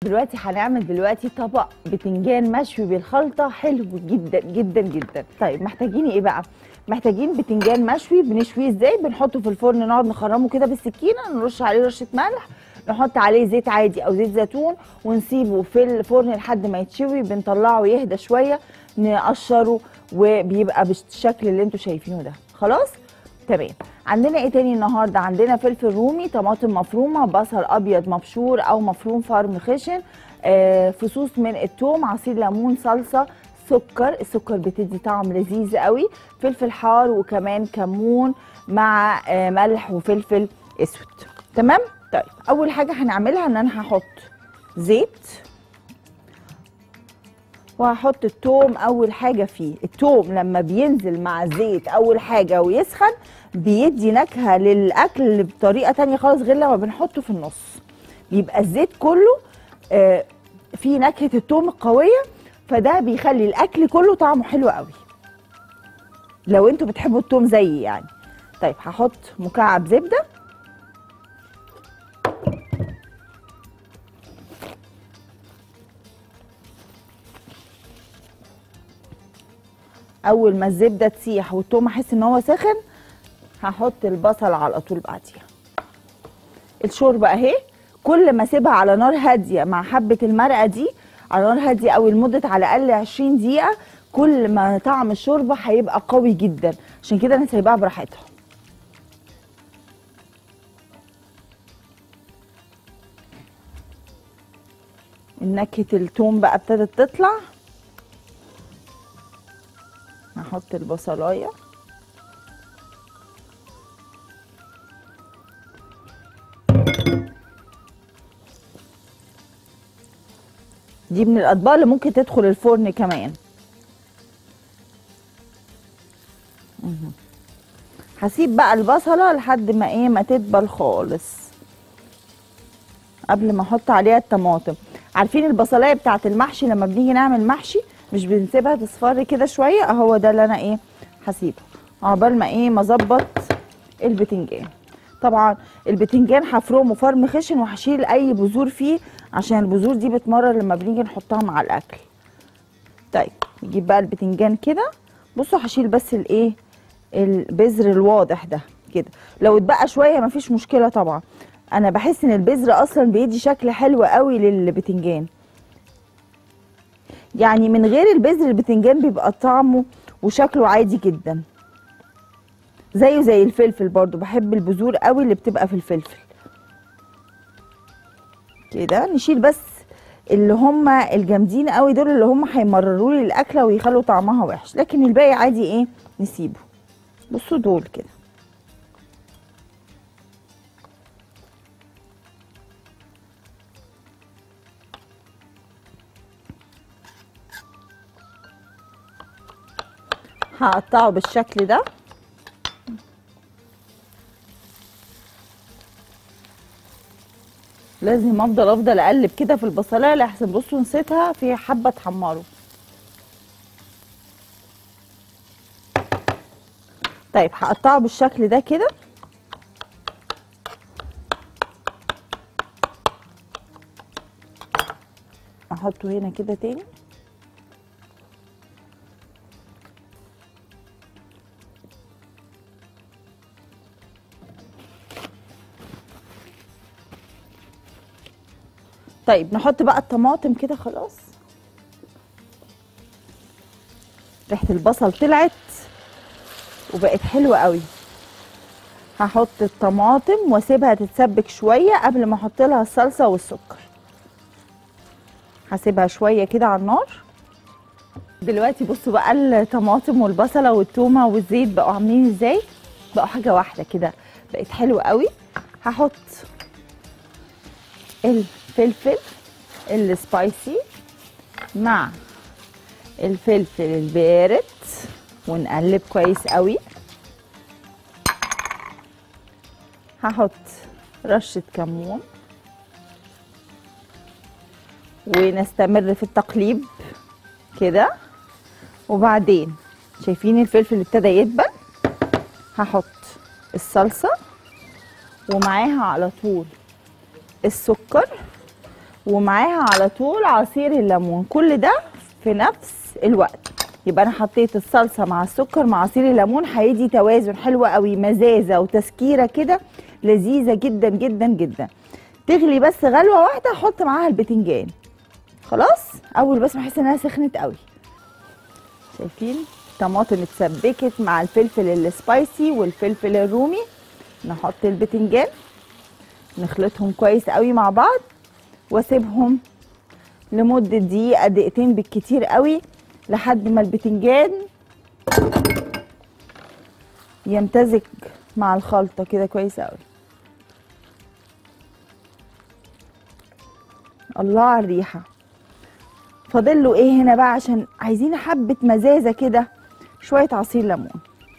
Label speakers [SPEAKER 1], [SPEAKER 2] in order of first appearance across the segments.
[SPEAKER 1] دلوقتي هنعمل دلوقتي طبق بتنجان مشوي بالخلطه حلو جدا جدا جدا طيب محتاجين ايه بقى محتاجين بتنجان مشوي بنشويه ازاي بنحطه في الفرن نقعد نخرمه كده بالسكينه نرش عليه رشه ملح نحط عليه زيت عادي او زيت زيتون ونسيبه في الفرن لحد ما يتشوي بنطلعه يهدى شويه نقشره وبيبقى بالشكل اللي انتوا شايفينه ده خلاص تمام عندنا ايه تاني النهارده عندنا فلفل رومي طماطم مفرومه بصل ابيض مبشور او مفروم فرم خشن آه فصوص من الثوم عصير ليمون صلصه سكر السكر بتدي طعم لذيذ قوي فلفل حار وكمان كمون مع آه ملح وفلفل اسود تمام طيب اول حاجه هنعملها ان انا هحط زيت وهحط التوم اول حاجه فيه التوم لما بينزل مع الزيت اول حاجه ويسخن بيدي نكهه للاكل بطريقه تانية خالص غير لما بنحطه في النص بيبقى الزيت كله آه فيه نكهه التوم القويه فده بيخلي الاكل كله طعمه حلو قوي لو انتوا بتحبوا التوم زيي يعني طيب هحط مكعب زبده اول ما الزبده تسيح والثوم احس ان هو سخن هحط البصل على طول بعديها الشوربه اهي كل ما اسيبها على نار هاديه مع حبه المرقه دي على نار هاديه او لمده على الاقل 20 دقيقه كل ما طعم الشوربه هيبقى قوي جدا عشان كده انا سايباها براحتها نكهه الثوم بقى ابتدت تطلع هحط البصلايه دي من الاطباق اللي ممكن تدخل الفرن كمان مهم. هسيب بقى البصله لحد ما ايه ما تدبل خالص قبل ما احط عليها الطماطم عارفين البصلايه بتاعت المحشي لما بنيجي نعمل محشي مش بنسيبها تصفر كده شويه اهو ده اللي انا ايه هسيبه عقبال ما ايه ما اظبط البتنجان طبعا البتنجان هفرمه فرم خشن وهشيل اي بذور فيه عشان البذور دي بتمرر لما بنيجي نحطها مع الاكل طيب نجيب بقى البتنجان كده بصوا هشيل بس الايه البذر الواضح ده كده لو اتبقى شويه مفيش مشكله طبعا انا بحس ان البذر اصلا بيدي شكل حلو قوي للبتنجان يعني من غير البذر البتنجان بيبقى طعمه وشكله عادي جدا زيه زي الفلفل برضو بحب البذور قوي اللي بتبقى في الفلفل كده نشيل بس اللي هم الجامدين قوي دول اللي هم هيمرروا لي الاكله ويخلوا طعمها وحش لكن الباقي عادي ايه نسيبه بصوا دول كده هقطعه بالشكل ده لازم افضل افضل اقلب كده في البصلايه لحسن بصوا نسيتها في حبه تحمره طيب هقطعه بالشكل ده كده احطه هنا كده تاني طيب نحط بقى الطماطم كده خلاص ريحه البصل طلعت وبقت حلوه قوي هحط الطماطم واسيبها تتسبك شويه قبل ما احط لها الصلصه والسكر هسيبها شويه كده على النار دلوقتي بصوا بقى الطماطم والبصله والتومه والزيت بقوا عاملين ازاي بقوا حاجه واحده كده بقت حلوه قوي هحط الفلفل السبايسي مع الفلفل البارد ونقلب كويس قوي هحط رشة كمون ونستمر في التقليب كده وبعدين شايفين الفلفل ابتدى يدبل هحط الصلصة ومعاها على طول السكر ومعاها على طول عصير الليمون كل ده في نفس الوقت يبقى انا حطيت الصلصه مع السكر مع عصير الليمون هيدي توازن حلو قوي مزازه وتسكيره كده لذيذه جدا جدا جدا تغلي بس غلوه واحده احط معاها البتنجان خلاص اول بس ما احس انها سخنت قوي شايفين طماطم اتسبكت مع الفلفل السبايسي والفلفل الرومي نحط البتنجان نخلطهم كويس قوي مع بعض واسيبهم لمده دقيقه دقيقتين بالكتير قوي لحد ما البتنجان يمتزج مع الخلطه كده كويس قوي الله على الريحه فاضل له ايه هنا بقى عشان عايزين حبه مزازه كده شويه عصير ليمون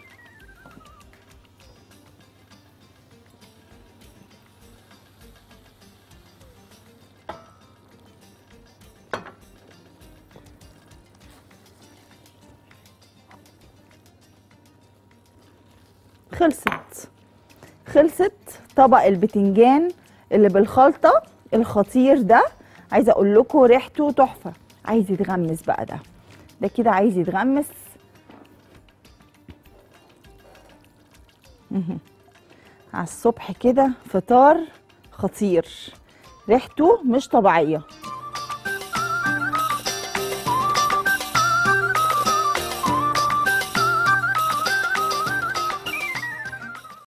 [SPEAKER 1] خلصت خلصت طبق البتنجان اللي بالخلطه الخطير ده عايزه اقول لكم ريحته تحفه عايز يتغمس بقى ده ده كده عايز يتغمس مهم. على الصبح كده فطار خطير ريحته مش طبيعيه